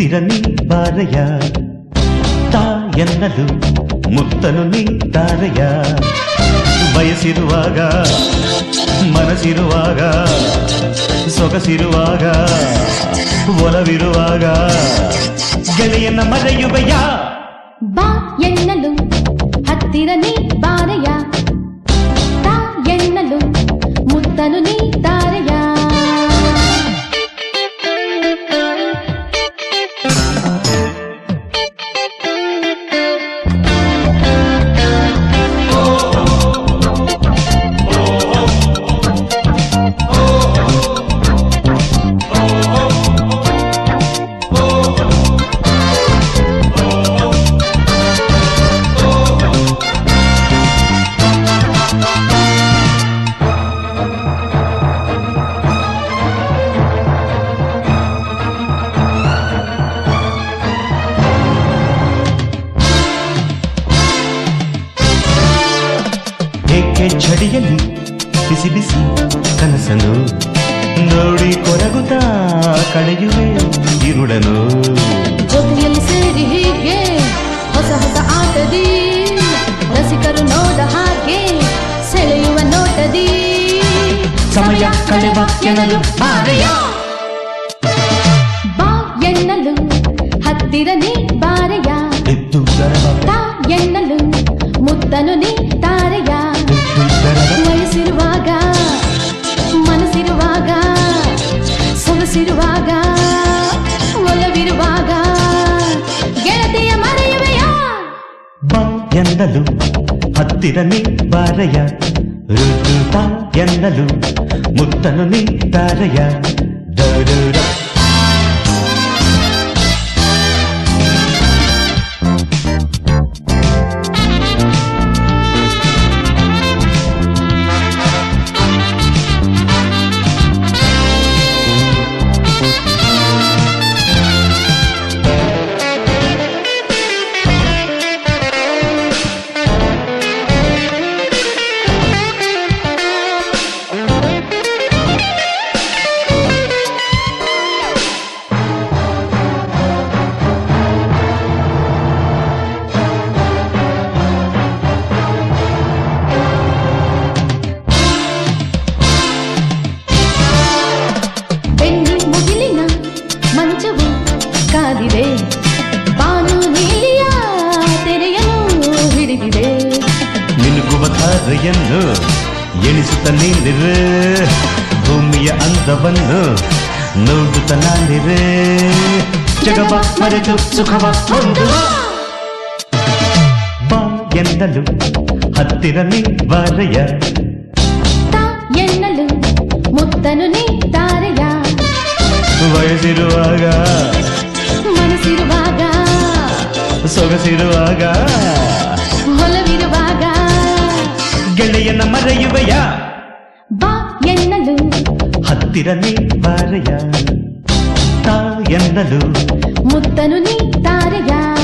ಹತ್ತಿರ ನೀ ಬಾರಯ ತಾ ಎನ್ನಲು ಮುತ್ತನು ನೀ ತಾರಯ ಬಯಸಿರುವಾಗ ಮನಸ್ಸಿರುವಾಗ ಸೊಗಸಿರುವಾಗ ಒಲವಿರುವಾಗ ಗೆಳೆಯನ ಮರೆಯುವೆಯ ಬಾ ಎನ್ನಲು ಹತ್ತಿರ ನೀ ಬಾರಯ ತಾ ಎನ್ನಲು ಮುತ್ತನು ನೀ ತಾರಯ ಏಕೆ ಚಡಿಯಲ್ಲಿ ಬಿಸಿ ಬಿಸಿ ಕನಸನು ನೋಡಿ ಕೊರಗುತ್ತಾ ಕಳೆಯುವೆ ಇರುಳನು ಜೊತೆಯಲ್ಲಿ ಸೇರಿ ಹೀಗೆ ಹೊಸ ಹೊಸ ಆಟದಿ ರಸಿಕರು ನೋಡ ಹಾಗೆ ಸೆಳೆಯುವ ನೋಟದಿ ಸಮಯ ಕಳೆವ ಎನ್ನಲು ಬಾರಯ್ಯ. ಬಾ ಎನ್ನಲು ಹತ್ತಿರ ನೀ ಬಾರಯ ಎದ್ದು ಗರಬ ತಾ ಎನ್ನಲು ಮುತ್ತನು ನೀ ತಾರಯ ಎದ್ದು ಗರಬ ವಯಸ್ಸಿರುವಾಗ ಮನಸ್ಸಿರುವಾಗ ಸೊಗಸಿರುವಾಗ ಒಲವಿರುವಾಗ ಗೆಳತಿಯ ಮರೆಯುವೆಯ ಬಾ ಎನ್ನಲು ಹತ್ತಿರ ನೀ ಬಾರಯ ಋತುತ ಎನ್ನಲು ಮುತ್ತನು ನೀ ತಾರಯ ಡರುಡ. ಬೆನ್ನಿ ಮುಗಿಲಿನ ಮಂಚವು ಕಾದಿದೆ ಬಾನು ನೀಲಿಯ ತೆರೆಯನು ಹಿಡಿದಿದೆ ಮಿನುಗುವ ಧಾರೆಯನ್ನು ಎಣಿಸುತ್ತ ನಿಲ್ಲಿರೆ ಭೂಮಿಯ ಅಂದವನ್ನು ನೋಡುತ್ತ ನಾನಿರೆ ಜಗವ ಮರೆತು ಸುಖವ ಹೊಂದುವ ಬಾ ಎನ್ನಲು ಹತ್ತಿರ ನೀ ಬಾರಯ ತಾ ಎನ್ನಲು ಮುತ್ತನು ನೀ ತಾರೆಯ ವಯಸ್ಸಿರುವಾಗ ಮನಸ್ಸಿರುವಾಗ ಸೊಗಸಿರುವಾಗ ಹೊಲವಿರುವಾಗ ಗೆಳೆಯನ ಮರೆಯುವೆಯ ಬಾ ಎನ್ನಲು ಹತ್ತಿರ ನೀ ಬಾರಯ ತಾ ಎನ್ನಲು ಮುತ್ತನು ನೀ ತಾರೆಯ